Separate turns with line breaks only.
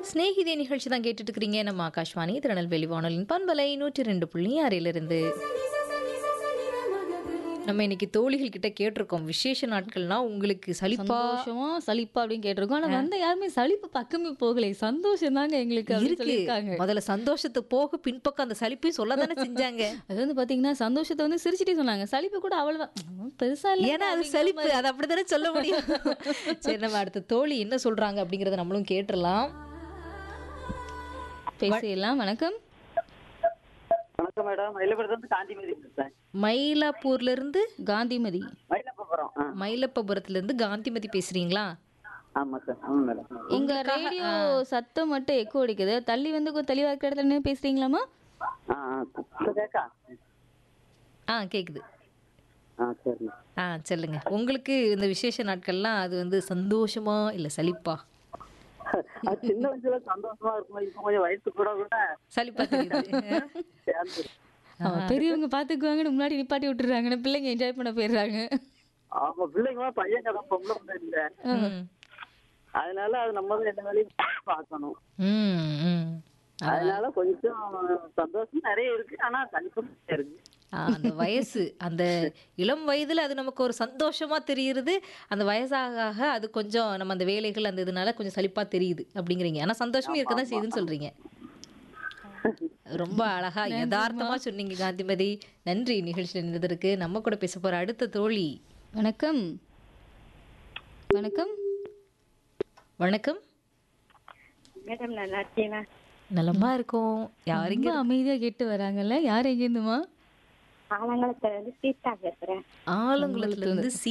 ஸ்நேகிதே நிகழ்ச்சி தான் கேட்டுட்டு இருக்கிறீங்க நம்ம ஆகாஷ்வாணி திருநெல்வேலி வானொலியின் பண்பலை நூற்றி ரெண்டு புள்ளி ஆறிலிருந்து நம்ம இன்னைக்கு தோழிகள் கிட்ட கேட்டிருக்கோம் விசேஷ நாட்கள்னா உங்களுக்கு சலிப்பா
சந்தோஷமா சலிப்பா அப்படின்னு கேட்டிருக்கோம் ஆனா வந்த யாருமே சலிப்பு பக்கமே போகலை சந்தோஷம் தாங்க எங்களுக்கு அப்படின்னு
இருக்கு
சொல்லியிருக்காங்க
முதல்ல சந்தோஷத்தை போக பின்பக்கம் அந்த சலிப்பையும் சொல்ல தானே செஞ்சாங்க
அது வந்து பாத்தீங்கன்னா சந்தோஷத்தை வந்து சிரிச்சிட்டே சொன்னாங்க சலிப்பு கூட அவ்வளவுதான் உம், பெருசா இல்ல
ஏன்னா அது சலிப்பு அது அப்படித்தானே சொல்ல முடியும் சரி நம்ம அடுத்த தோழி என்ன சொல்றாங்க அப்படிங்கறத நம்மளும் கேட்டுறலாம்
பேசிடலாம் வணக்கம்
வணக்கம் மேடம் மயிலபுரத்துலேருந்து காந்திமதி பேசுகிறேன்
மயிலாப்பூர்ல இருந்து
காந்திமதி
மயிலப்பபுரம் ஆ
மயிலப்பபுரத்துல இருந்து காந்திமதி பேசுறீங்களா
ஆமாம் சார் ஆமாம் மேடம்
உங்க ரேடியோ சத்தம் மட்டும் எக்கோ அடிக்குது தள்ளி வந்து கொஞ்சம் தெளிவா இருக்கிற இடத்துல நின்னு பேசுறீங்களாமா
ஆ ஆ இப்போ கேட்கா
ஆ கேக்குது
ஆ சரி
ஆ சொல்லுங்க உங்களுக்கு இந்த விசேஷ நாட்கள்லாம் அது வந்து சந்தோஷமா இல்ல சலிப்பா
அது சின்ன வயசுல சந்தோஷமா இருக்கும் இப்போ கொஞ்சம் வயசு கூட கூட
சலிப்பா தெரியுது
சேர்ந்து
ஆமா, பெரியவங்க பாத்துக்குவாங்கன்னு முன்னாடி நிப்பாட்டி விட்டுறாங்க பிள்ளைங்க என்ஜாய் பண்ண போயிடுறாங்க
ஆமா பிள்ளைங்க பையன் கடை பொம்பளை பிள்ளை இல்லை
ம்.
அதனால அது நம்ம தான் என்ன வேலையும் பார்க்கணும்
ம், ம்.
அதனால கொஞ்சம் சந்தோஷம் நிறைய இருக்கு ஆனா கண்டிப்பா இருக்கு
ஆ, அந்த வயசு அந்த இளம் வயதுல அது நமக்கு ஒரு சந்தோஷமா தெரியுது அந்த வயசாக ஆக அது கொஞ்சம் நம்ம அந்த வேலைகள் அந்த இதனால கொஞ்சம் சலிப்பா தெரியுது அப்படிங்கிறீங்க ஆனா சந்தோஷமும் இருக்க தான் செய்யுதுன்னு சொல்றீங்க ரொம்ப அழகா யதார்த்தமா சொன்னீங்க காந்திமதி நன்றி நிகழ்ச்சியில் இருந்ததற்கு நம்ம கூட பேச போற அடுத்த தோழி
வணக்கம் வணக்கம்
வணக்கம்
மேடம் நல்லா இருக்கீங்களா
நலமா இருக்கோம் யாருங்க
ரொம்ப அமைதியா கேட்டு வராங்கல்ல யார் எங்க இருந்துமா
ஆலங்குளத்துல இருந்து சீதா பேசுறேன்
ஆலங்குளத்துல இருந்து